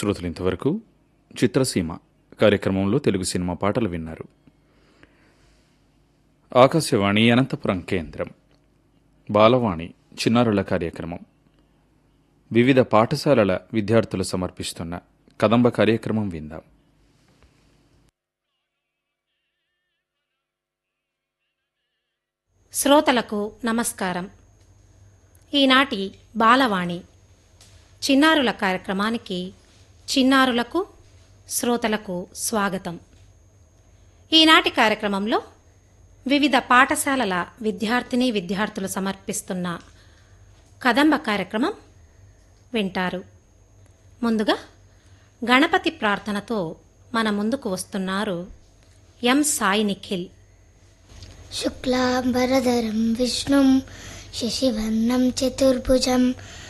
శ్రోతలు ఇంతవరకు చిత్రసీమ కార్యక్రమంలో తెలుగు సినిమా పాటలు విన్నారు ఆకాశవాణి అనంతపురం కేంద్రం బాలవాణి చిన్నారుల కార్యక్రమం వివిధ పాఠశాలల విద్యార్థులు సమర్పిస్తున్న కదంబ కార్యక్రమం విందాం శ్రోతలకు నమస్కారం ఈనాటి బాలవాణి చిన్నారుల కార్యక్రమానికి చిన్నారులకు శ్రోతలకు స్వాగతం ఈనాటి కార్యక్రమంలో వివిధ పాఠశాలల విద్యార్థిని విద్యార్థులు సమర్పిస్తున్న కదంబ కార్యక్రమం వింటారు ముందుగా గణపతి ప్రార్థనతో మన ముందుకు వస్తున్నారు ఎం సాయి నిఖిల్ शुक्लाम्बरधरं विष्णुं शशिवर्णं चतुर्भुजं